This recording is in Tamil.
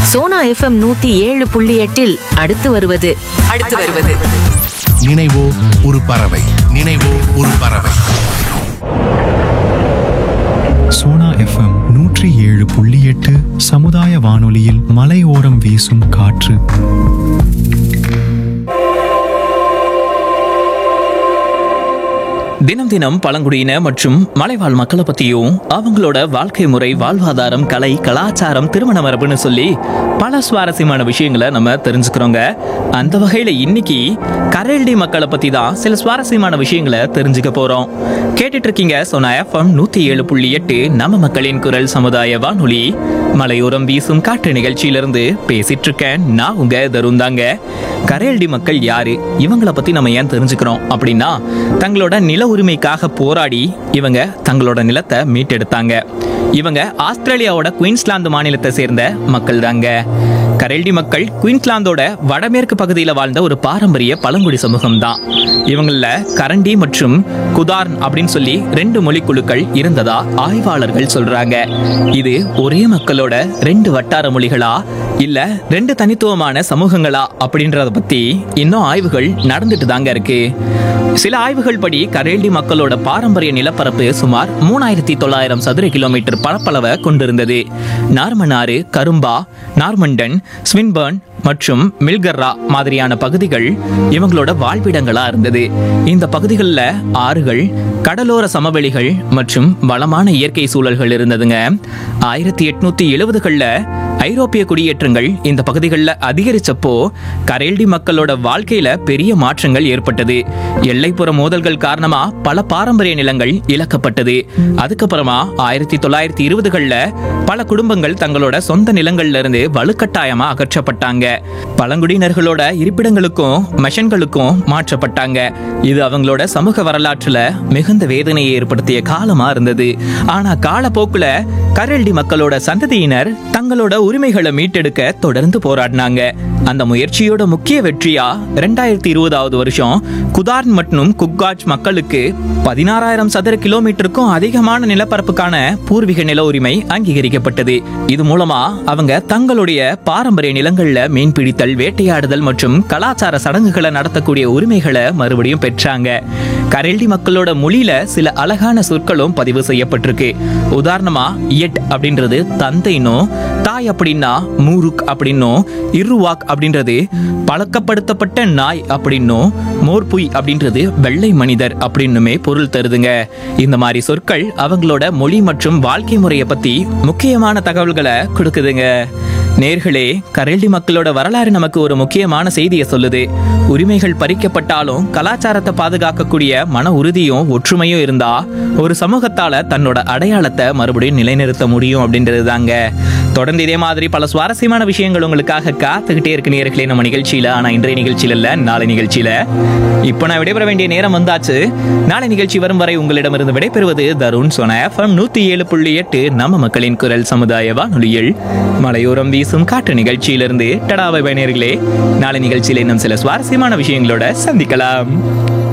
சோனா எஃப்எம் நூத்தி ஏழு புள்ளி எட்டில் அடுத்து வருவது அடுத்து வருவது நினைவோ ஒரு பறவை நினைவோ ஒரு பறவை சோனா எஃப்எம் நூற்றி ஏழு புள்ளி எட்டு சமுதாய வானொலியில் மலையோரம் வீசும் காற்று தினம் தினம் பழங்குடியின மற்றும் மலைவாழ் மக்களை பத்தியும் அவங்களோட வாழ்க்கை முறை வாழ்வாதாரம் கலை கலாச்சாரம் திருமண மரபுன்னு சொல்லி பல சுவாரஸ்யமான விஷயங்களை நம்ம தெரிஞ்சுக்கிறோங்க அந்த வகையில இன்னைக்கு கரேல்டி மக்களை பத்தி தான் சில சுவாரஸ்யமான விஷயங்களை தெரிஞ்சுக்க போறோம் கேட்டுட்டு இருக்கீங்க சோனா எஃப்எம் நூத்தி ஏழு புள்ளி எட்டு நம்ம மக்களின் குரல் சமுதாய வானொலி மலையோரம் வீசும் காட்டு நிகழ்ச்சியிலிருந்து பேசிட்டு இருக்கேன் நான் உங்க தருண் தாங்க கரேல்டி மக்கள் யாரு இவங்கள பத்தி நம்ம ஏன் தெரிஞ்சுக்கிறோம் அப்படின்னா தங்களோட நில உரிமைக்காக போராடி இவங்க தங்களோட நிலத்தை மீட்டெடுத்தாங்க இவங்க ஆஸ்திரேலியாவோட குயின்ஸ்லாந்து மாநிலத்தை சேர்ந்த மக்கள் தாங்க கரேல்டி மக்கள் குயின்ஸ்லாந்தோட வடமேற்கு பகுதியில் வாழ்ந்த ஒரு பாரம்பரிய பழங்குடி சமூகம் தான் இவங்கள கரண்டி மற்றும் குதார்ன் அப்படின்னு சொல்லி ரெண்டு மொழி குழுக்கள் இருந்ததா ஆய்வாளர்கள் சொல்றாங்க இது ஒரே மக்களோட ரெண்டு வட்டார மொழிகளா இல்ல ரெண்டு தனித்துவமான சமூகங்களா அப்படின்றத பத்தி இன்னும் ஆய்வுகள் நடந்துட்டு தாங்க இருக்கு சில ஆய்வுகள் படி கரேல்டி மக்களோட பாரம்பரிய நிலப்பரப்பு சுமார் மூணாயிரத்தி தொள்ளாயிரம் சதுர கிலோமீட்டர் பரப்பளவை கொண்டிருந்தது நார்மனாறு கரும்பா நார்மண்டன் ஸ்வின்பர்ன் மற்றும் மில்கர்ரா மாதிரியான பகுதிகள் இவங்களோட வாழ்விடங்களா இருந்தது இந்த பகுதிகளில் ஆறுகள் கடலோர சமவெளிகள் மற்றும் வளமான இயற்கை சூழல்கள் இருந்ததுங்க ஆயிரத்தி எட்நூத்தி எழுபதுகளில் ஐரோப்பிய குடியேற்றங்கள் இந்த பகுதிகளில் அதிகரிச்சப்போ கரேல்டி மக்களோட வாழ்க்கையில பெரிய மாற்றங்கள் ஏற்பட்டது எல்லைப்புற மோதல்கள் காரணமா பல பாரம்பரிய நிலங்கள் இழக்கப்பட்டது அதுக்கப்புறமா ஆயிரத்தி தொள்ளாயிரத்தி இருபதுகளில் பல குடும்பங்கள் தங்களோட சொந்த நிலங்கள்ல இருந்து வலுக்கட்டாயமா அகற்றப்பட்டாங்க பழங்குடியினர்களோட இருப்பிடங்களுக்கும் மெஷன்களுக்கும் மாற்றப்பட்டாங்க இது அவங்களோட சமூக வரலாற்றுல மிகுந்த வேதனையை ஏற்படுத்திய காலமா இருந்தது ஆனா காலப்போக்குல கரல்டி மக்களோட சந்ததியினர் தங்களோட உரிமைகளை மீட்டெடுக்க தொடர்ந்து போராடினாங்க அந்த முயற்சியோட முக்கிய வெற்றியா ரெண்டாயிரத்தி இருபதாவது வருஷம் குதார்ன் மற்றும் குக்காஜ் மக்களுக்கு பதினாறாயிரம் சதுர கிலோமீட்டருக்கும் அதிகமான நிலப்பரப்புக்கான பூர்வீக நில உரிமை அங்கீகரிக்கப்பட்டது இது மூலமா அவங்க தங்களுடைய பாரம்பரிய நிலங்கள்ல மீன்பிடித்தல் வேட்டையாடுதல் மற்றும் கலாச்சார சடங்குகளை நடத்தக்கூடிய உரிமைகளை மறுபடியும் பெற்றாங்க கரெல்டி மக்களோட மொழியில சில அழகான சொற்களும் பதிவு செய்யப்பட்டிருக்கு உதாரணமா இயட் அப்படின்றது தந்தைனும் தாய் அப்படின்னா மூருக் அப்படின்னும் இருவாக் அப்படின்றது பழக்கப்படுத்தப்பட்ட நாய் அப்படின்னும் மோர்புய் அப்படின்றது வெள்ளை மனிதர் அப்படின்னுமே பொருள் தருதுங்க இந்த மாதிரி சொற்கள் அவங்களோட மொழி மற்றும் வாழ்க்கை முறையை பத்தி முக்கியமான தகவல்களை கொடுக்குதுங்க நேர்களே கரேல்டி மக்களோட வரலாறு நமக்கு ஒரு முக்கியமான செய்தியை சொல்லுது உரிமைகள் பறிக்கப்பட்டாலும் கலாச்சாரத்தை பாதுகாக்கக்கூடிய மன உறுதியும் ஒற்றுமையும் இருந்தா ஒரு சமூகத்தால தன்னோட அடையாளத்தை மறுபடியும் நிலைநிறுத்த முடியும் அப்படின்றது தாங்க தொடர்ந்து இதே மாதிரி பல சுவாரஸ்யமான விஷயங்கள் உங்களுக்காக காத்துக்கிட்டே இருக்கு நேர்களே நம்ம நிகழ்ச்சியில ஆனா இன்றைய நிகழ்ச்சியில இல்ல நாளை நிகழ்ச்சியில இப்போ நான் விடைபெற வேண்டிய நேரம் வந்தாச்சு நாளை நிகழ்ச்சி வரும் வரை உங்களிடமிருந்து விடைபெறுவது தருண் சோனா எஃப்எம் நூத்தி ஏழு புள்ளி எட்டு நம்ம மக்களின் குரல் சமுதாய வானொலியில் மலையோரம் வீசும் காற்று நிகழ்ச்சியிலிருந்து டடாவை பயணியர்களே நாளை நிகழ்ச்சியில இன்னும் சில சுவாரஸ்யமான விஷயங்களோட சந்திக்கலாம்